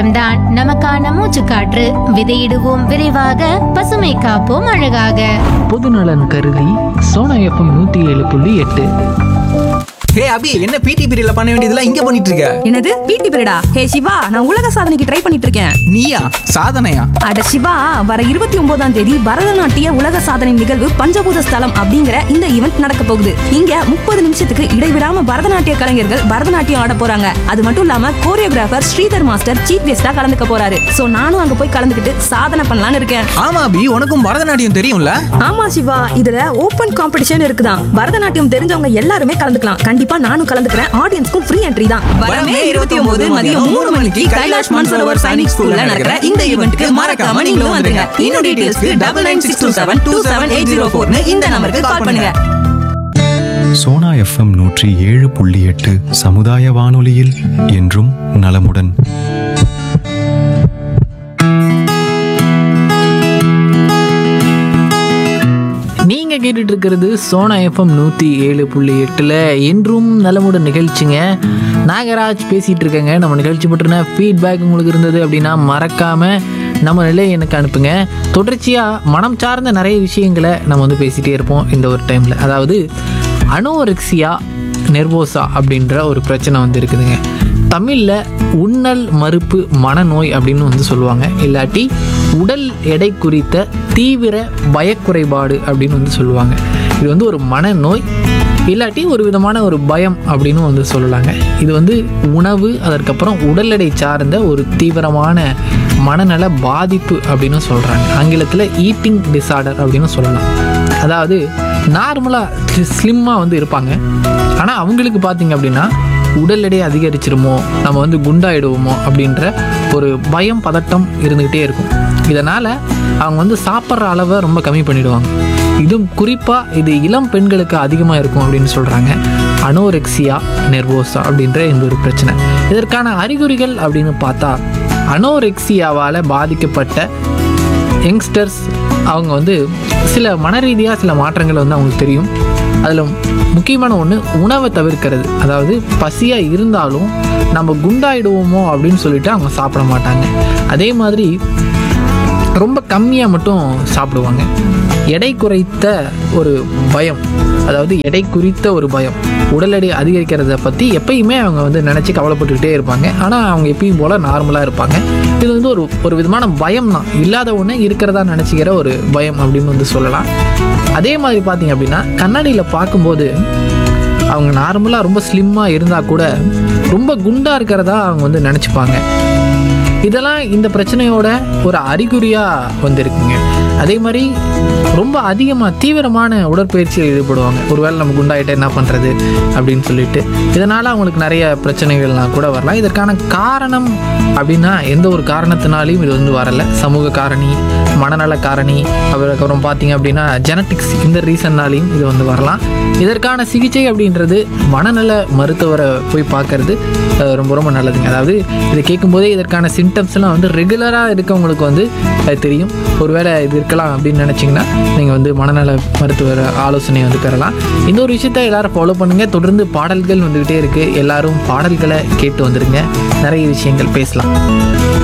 விவசாயம்தான் நமக்கான மூச்சுக்காற்று விதையிடுவோம் விரைவாக பசுமை காப்போம் அழகாக பொதுநலன் கருதி சோனா எஃப்எம் நூற்றி ஏழு புள்ளி எட்டு ஹே அபி என்ன பிடி பீரியட்ல பண்ண வேண்டியதெல்லாம் இங்க பண்ணிட்டு இருக்க என்னது பிடி பீரியடா ஹே சிவா நான் உலக சாதனைக்கு ட்ரை பண்ணிட்டு இருக்கேன் நீயா சாதனையா அட சிவா வர இருபத்தி ஒன்பதாம் தேதி பரதநாட்டிய உலக சாதனை நிகழ்வு பஞ்சபூத ஸ்தலம் அப்படிங்கிற இந்த ஈவெண்ட் நடக்க போகுது இங்க முப்பது நிமிஷத்துக்கு இடைவிடாம பரதநாட்டிய கலைஞர்கள் பரதநாட்டியம் ஆட போறாங்க அது மட்டும் இல்லாம கோரியோகிராஃபர் ஸ்ரீதர் மாஸ்டர் சீஃப் கெஸ்டா கலந்துக்க போறாரு சோ நானும் அங்க போய் கலந்துக்கிட்டு சாதனை பண்ணலாம்னு இருக்கேன் ஆமா அபி உனக்கும் பரதநாட்டியம் தெரியும்ல ஆமா சிவா இதுல ஓபன் காம்படிஷன் இருக்குதான் பரதநாட்டியம் தெரிஞ்சவங்க எல்லாருமே கலந்துக்கலாம் கண்டிப்பா நானும் கலந்துக்கிறேன் ஆடியன்ஸ்க்கும் ஃப்ரீ என்ட்ரி தான் வரமே 29 மதியம் மூணு மணிக்கு கைலாஷ் மான்சரோவர் சைனிக் ஸ்கூல்ல நடக்கிற இந்த ஈவென்ட்க்கு மறக்காம நீங்களும் வந்துருங்க. இன்னும் டீடைல்ஸ்க்கு 99627-27804 ன்னு இந்த நம்பருக்கு கால் பண்ணுங்க. சோனா எஃப்எம் நூற்றி ஏழு புள்ளி எட்டு சமுதாய வானொலியில் என்றும் நலமுடன் நீங்கள் கேட்டுட்டு இருக்கிறது சோனா எஃப்எம் நூற்றி ஏழு புள்ளி எட்டில் என்றும் நலமுடன் நிகழ்ச்சிங்க நாகராஜ் பேசிகிட்டு இருக்கேங்க நம்ம நிகழ்ச்சி பற்றின ஃபீட்பேக் உங்களுக்கு இருந்தது அப்படின்னா மறக்காமல் நம்ம நிலையை எனக்கு அனுப்புங்க தொடர்ச்சியாக மனம் சார்ந்த நிறைய விஷயங்களை நம்ம வந்து பேசிகிட்டே இருப்போம் இந்த ஒரு டைமில் அதாவது அனோரெக்சியா நெர்வோசா அப்படின்ற ஒரு பிரச்சனை வந்து இருக்குதுங்க தமிழில் உண்ணல் மறுப்பு மனநோய் அப்படின்னு வந்து சொல்லுவாங்க இல்லாட்டி உடல் எடை குறித்த தீவிர பயக்குறைபாடு அப்படின்னு வந்து சொல்லுவாங்க இது வந்து ஒரு மனநோய் இல்லாட்டி ஒரு விதமான ஒரு பயம் அப்படின்னு வந்து சொல்லலாங்க இது வந்து உணவு அதற்கப்புறம் உடல் எடை சார்ந்த ஒரு தீவிரமான மனநல பாதிப்பு அப்படின்னு சொல்கிறாங்க ஆங்கிலத்தில் ஈட்டிங் டிசார்டர் அப்படின்னு சொல்லலாம் அதாவது நார்மலாக ஸ்லிம்மாக வந்து இருப்பாங்க ஆனால் அவங்களுக்கு பார்த்தீங்க அப்படின்னா உடல் எடை அதிகரிச்சிருமோ நம்ம வந்து குண்டாயிடுவோமோ அப்படின்ற ஒரு பயம் பதட்டம் இருந்துக்கிட்டே இருக்கும் இதனால் அவங்க வந்து சாப்பிட்ற அளவை ரொம்ப கம்மி பண்ணிடுவாங்க இதுவும் குறிப்பாக இது இளம் பெண்களுக்கு அதிகமாக இருக்கும் அப்படின்னு சொல்கிறாங்க அனோரெக்சியா நெர்வோசா அப்படின்ற இந்த ஒரு பிரச்சனை இதற்கான அறிகுறிகள் அப்படின்னு பார்த்தா அனோரெக்சியாவால் பாதிக்கப்பட்ட யங்ஸ்டர்ஸ் அவங்க வந்து சில மனரீதியாக சில மாற்றங்கள் வந்து அவங்களுக்கு தெரியும் அதில் முக்கியமான ஒன்று உணவை தவிர்க்கிறது அதாவது பசியாக இருந்தாலும் நம்ம குண்டாயிடுவோமோ அப்படின்னு சொல்லிட்டு அவங்க சாப்பிட மாட்டாங்க அதே மாதிரி ரொம்ப கம்மியாக மட்டும் சாப்பிடுவாங்க எடை குறைத்த ஒரு பயம் அதாவது எடை குறித்த ஒரு பயம் உடல் எடை அதிகரிக்கிறத பற்றி எப்பயுமே அவங்க வந்து நினச்சி கவலைப்பட்டுக்கிட்டே இருப்பாங்க ஆனால் அவங்க எப்பயும் போல் நார்மலாக இருப்பாங்க இது வந்து ஒரு ஒரு விதமான பயம் தான் இல்லாத ஒன்று இருக்கிறதா நினச்சிக்கிற ஒரு பயம் அப்படின்னு வந்து சொல்லலாம் அதே மாதிரி பார்த்தீங்க அப்படின்னா கண்ணாடியில் பார்க்கும்போது அவங்க நார்மலாக ரொம்ப ஸ்லிம்மாக இருந்தால் கூட ரொம்ப குண்டாக இருக்கிறதா அவங்க வந்து நினச்சிப்பாங்க இதெல்லாம் இந்த பிரச்சனையோட ஒரு அறிகுறியாக வந்திருக்குங்க அதே மாதிரி ரொம்ப அதிகமாக தீவிரமான உடற்பயிற்சியில் ஈடுபடுவாங்க ஒருவேளை நம்ம குண்டாயிட்ட என்ன பண்ணுறது அப்படின்னு சொல்லிட்டு இதனால் அவங்களுக்கு நிறைய பிரச்சனைகள்லாம் கூட வரலாம் இதற்கான காரணம் அப்படின்னா எந்த ஒரு காரணத்தினாலையும் இது வந்து வரலை சமூக காரணி மனநல காரணி அதுக்கப்புறம் பார்த்தீங்க அப்படின்னா ஜெனட்டிக்ஸ் இந்த ரீசன்னாலையும் இது வந்து வரலாம் இதற்கான சிகிச்சை அப்படின்றது மனநல மருத்துவரை போய் பார்க்கறது அஹ், ரொம்ப ரொம்ப நல்லதுங்க அதாவது இதை கேட்கும்போதே இதற்கான சிம்டம்ஸ்லாம் வந்து ரெகுலராக இருக்கவங்களுக்கு வந்து அது தெரியும் ஒருவேளை இது இருக்கலாம் அப்படின்னு நினச்சிங்கன்னா நீங்கள் வந்து மனநல மருத்துவர் ஆலோசனை வந்து பெறலாம் இந்த ஒரு விஷயத்த எல்லாரும் ஃபாலோ பண்ணுங்கள் தொடர்ந்து பாடல்கள் வந்துக்கிட்டே இருக்குது எல்லாரும் பாடல்களை கேட்டு வந்துருங்க நிறைய விஷயங்கள் பேசலாம்